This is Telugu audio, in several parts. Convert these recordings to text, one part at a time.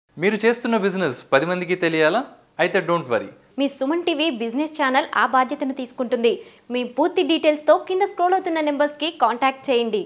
మీరు చేస్తున్న బిజినెస్ పది మందికి తెలియాలా అయితే డోంట్ వరీ మీ సుమన్ టీవీ బిజినెస్ ఛానల్ ఆ బాధ్యతను తీసుకుంటుంది మీ పూర్తి డీటెయిల్స్తో కింద స్క్రోల్ అవుతున్న నెంబర్స్కి కాంటాక్ట్ చేయండి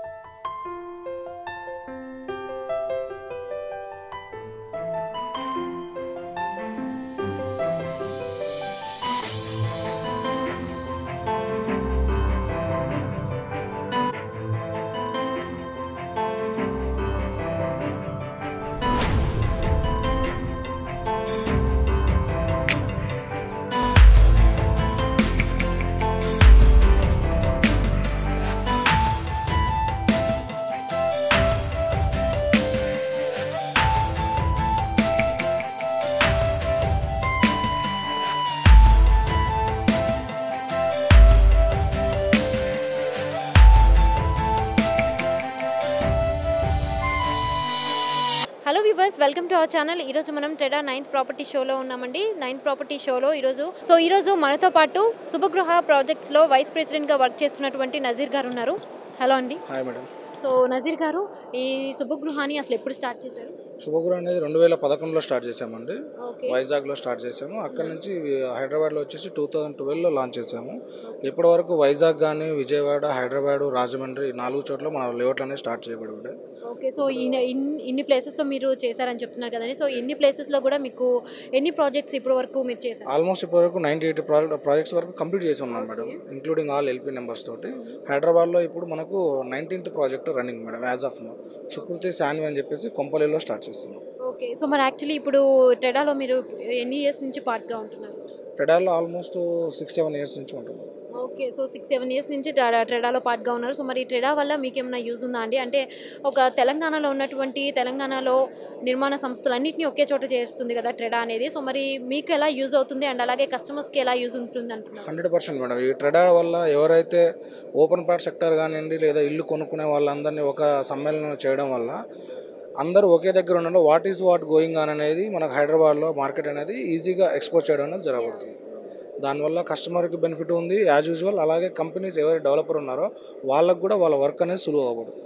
hello viewers welcome to our channel ఈరోజు మనం ట్రెడా నైన్త్ ప్రాపర్టీ షోలో ఉన్నామండి నైన్త్ ప్రాపర్టీ షోలో ఈరోజు సో ఈరోజు మనతో పాటు శుభగృహ ప్రాజెక్ట్స్లో వైస్ ప్రెసిడెంట్గా వర్క్ చేస్తున్నటువంటి నజీర్ గారు ఉన్నారు హలో అండి హాయ్ మేడం సో నజీర్ గారు ఈ శుభగృహాన్ని అసలు ఎప్పుడు స్టార్ట్ చేశారు శుభగురు అనేది రెండు వేల పదకొండులో స్టార్ట్ చేసామండి ఓకే వైజాగ్లో స్టార్ట్ చేసాము అక్కడ నుంచి హైదరాబాద్లో వచ్చేసి టూ థౌజండ్ ట్వెల్వ్లో లాంచ్ చేసాము ఇప్పటి వరకు వైజాగ్ కానీ విజయవాడ హైదరాబాద్ రాజమండ్రి ఈ నాలుగు చోట్ల మన లేఅవుట్లు అనేవి స్టార్ట్ చేయబడి ఉంటాయి ఓకే సో ఇన్ని ఇన్ని- ఇన్ని ప్లేసెస్లో మీరు చేశారని చెప్తున్నారు కదండి సో ఇన్ని ప్లేసెస్లో కూడా మీకు ఎన్ని ప్రాజెక్ట్స్ ఇప్పటి వరకు మీరు చేశారు ఆల్మోస్ట్ ఇప్పటి వరకు నైంటీ ఎయిట్ ప్రాజెక్ట్స్ వరకు కంప్లీట్ చేసి ఉన్నాం madam including all LP numbers తోటి హైదరాబాద్లో ఇప్పుడు మనకు nineteenth project running madam as of now Sukriti Shanvi అని చెప్పేసి కొంపల్లిలో స్టార్ట్ చేస్తున్నాం ఓకే సో మరి యాక్చువల్లీ ఇప్పుడు ట్రెడాలో మీరు ఎన్ని ఇయర్స్ నుంచి పార్ట్గా ఉంటున్నారు టెడాల్లో ఆల్మోస్ట్ సిక్స్ సెవెన్ ఇయర్స్ నుంచి ఉంటున్నాం okay so six seven years నుంచి ట్రెడా- ట్రెడాలో పార్ట్గా ఉన్నారు సో మరి ఈ ట్రెడా వల్ల మీకు ఏమైనా యూజ్ ఉందా అండి అంటే ఒక తెలంగాణలో ఉన్నటువంటి తెలంగాణలో నిర్మాణ సంస్థలన్నింటినీ ఒకే చోట చేస్తుంది కదా ట్రెడా అనేది సో మరి మీకు ఎలా యూజ్ అవుతుంది అండ్ అలాగే కస్టమర్స్కి ఎలా యూజ్ ఉంటుంది అంటున్నారు హండ్రెడ్ పర్సెంట్ మేడం ఈ ట్రెడా వల్ల ఎవరైతే ఓపెన్ ప్లాట్ సెక్టర్ కానివ్వండి లేదా ఇల్లు కొనుక్కునే వాళ్ళందరినీ ఒక సమ్మేళనం చేయడం వల్ల అందరూ ఒకే దగ్గర ఉండడం what is what going on అనేది మనకు హైదరాబాద్లో మార్కెట్ అనేది ఈజీగా ఎక్స్పోర్ట్ చేయడం అనేది జరగబడుతుంది దానివల్ల కస్టమర్కి బెనిఫిట్ ఉంది యాజ్ యూజువల్ అలాగే కంపెనీస్ ఎవరు డెవలపర్ ఉన్నారో వాళ్ళకు కూడా వాళ్ళ వర్క్ అనేది సులువు అవ్వబడుతుంది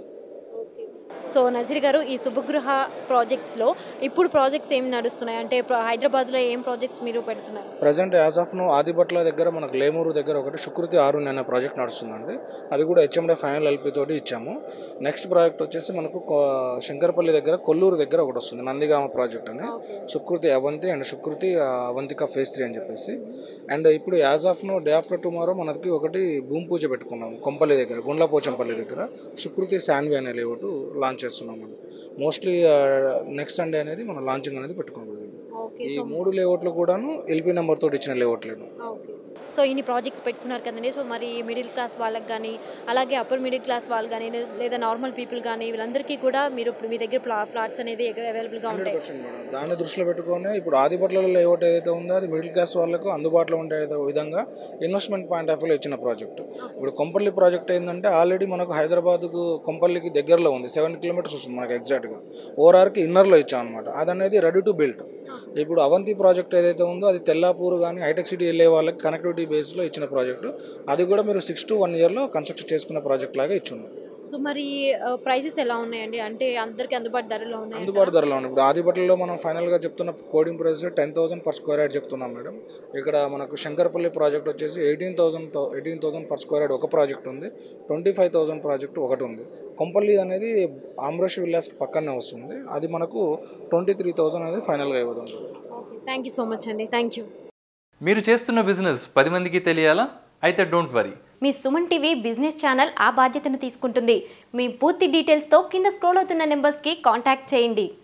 సో నజీర్ గారు ఈ శుభగృహ ప్రాజెక్ట్స్లో ఇప్పుడు ప్రాజెక్ట్స్ ఏం నడుస్తున్నాయి అంటే ప్ర- హైదరాబాద్లో ఏం ప్రాజెక్ట్స్ మీరు పెడుతున్నారు present as of now Adibatla దగ్గర మనకు లేమూరు దగ్గర ఒకటి శుకృతి ఆరు అనే ప్రాజెక్ట్ నడుస్తుందండి అది కూడా హెచ్ఎండే ఫైనల్ ఎల్పి తోటి ఇచ్చాము నెక్స్ట్ ప్రాజెక్ట్ వచ్చేసి మనకు కో- శంకరపల్లి దగ్గర కొల్లూరు దగ్గర ఒకటి వస్తుంది నందిగామ ప్రాజెక్ట్ అని సుకృతి అవంతి అండ్ సుకృతి ఆ, అవంతిక ఫేస్ త్రీ అని చెప్పేసి అండ్ ఇప్పుడు as of now day after tomorrow మనకి ఒకటి భూమి పూజ పెట్టుకున్నాం కొంపల్లి దగ్గర గుండ్లపోచంపల్లి దగ్గర సుకృతి శాన్వి అనే లేఅవుట్ లాంచ్ చేస్తున్నాం మనం మోస్ట్లీ నెక్స్ట్ సండే అనేది మనం లాంచింగ్ అనేది పెట్టుకున్నాం ఓకే ఈ మూడు లేఅవుట్లు కూడాను ఎల్పీ నెంబర్ తోటి ఇచ్చిన లేఅవుట్లేను ఓకే సో ఇన్ని ప్రాజెక్ట్స్ పెట్టుకున్నారు కదండి సో మరి మిడిల్ క్లాస్ వాళ్ళకి కానీ అలాగే అప్పర్ మిడిల్ క్లాస్ వాళ్ళు కానీ లేదా నార్మల్ పీపుల్ కానీ వీళ్ళందరికీ కూడా మీరు ఇప్పుడు మీ దగ్గర ప్లా ప్లాట్స్ అనేది అవైలబుల్గా హండ్రెడ్ ఉంటాయి పర్సెంట్ మేడం దాన్ని దృష్టిలో పెట్టుకొని ఇప్పుడు ఆదిపట్లలో లేఅవుట్ ఏదైతే ఉందో అది మిడిల్ క్లాస్ వాళ్ళకు అందుబాటులో ఉండే విధంగా ఇన్వెస్ట్మెంట్ పాయింట్ ఆఫ్ వ్యూలో ఇచ్చిన ప్రాజెక్ట్ ఇప్పుడు కొంపల్లి ప్రాజెక్ట్ ఏంటంటే ఆల్రెడీ మనకు హైదరాబాద్కు కొంపల్లికి దగ్గరలో ఉంది సెవెన్ కిలోమీటర్స్ వస్తుంది మనకు ఎగ్జాక్ట్గా ఓఆర్ఆర్కి ఇన్నర్లో ఇచ్చాం అనమాట అది అనేది రెడీ టు బిల్డ్ ఇప్పుడు అవంతి ప్రాజెక్ట్ ఏదైతే ఉందో అది తెల్లాపూర్ కానీ హైటెక్ సిటీ వెళ్ళే వాళ్ళకి కనెక్టివిటీ బేస్లో ఇచ్చిన ప్రాజెక్టు అది కూడా మీరు సిక్స్ టు వన్ ఇయర్లో కన్స్ట్రక్ట్ చేసుకున్న ప్రాజెక్ట్ లాగా ఇచ్చింది సో మరి ప్రైసెస్ ఎలా ఉన్నాయండి అంటే అందరికి అందుబాటు ధరలో ఉన్నాయి అందుబాటు ధరలో ఉంది ఇప్పుడు ఆదిపట్లలో మనం ఫైనల్గా చెప్తున్న quoting price ten thousand per square yard చెప్తున్నాం మేడం ఇక్కడ మనకు శంకరపల్లి ప్రాజెక్ట్ వచ్చేసి eighteen thousand eighteen thousand per square yard ఒక ప్రాజెక్ట్ ఉంది ట్వంటీ ఫైవ్ థౌసండ్ ప్రాజెక్ట్ ఒకటి ఉంది కొంపల్లి అనేది ఆమ్రోష్ విల్లాస్కి పక్కనే వస్తుంది అది మనకు ట్వంటీ త్రీ థౌసండ్ అనేది ఫైనల్గా ఇవ్వదు okay thank you so much అండి థ్యాంక్ యూ మీరు చేస్తున్న బిజినెస్ పది మందికి తెలియాలా అయితే డోంట్ వరీ మీ సుమన్ టీవీ బిజినెస్ ఛానల్ ఆ బాధ్యతను తీసుకుంటుంది మీ పూర్తి డీటెయిల్స్తో కింద స్క్రోల్ అవుతున్న నెంబర్స్కి కాంటాక్ట్ చేయండి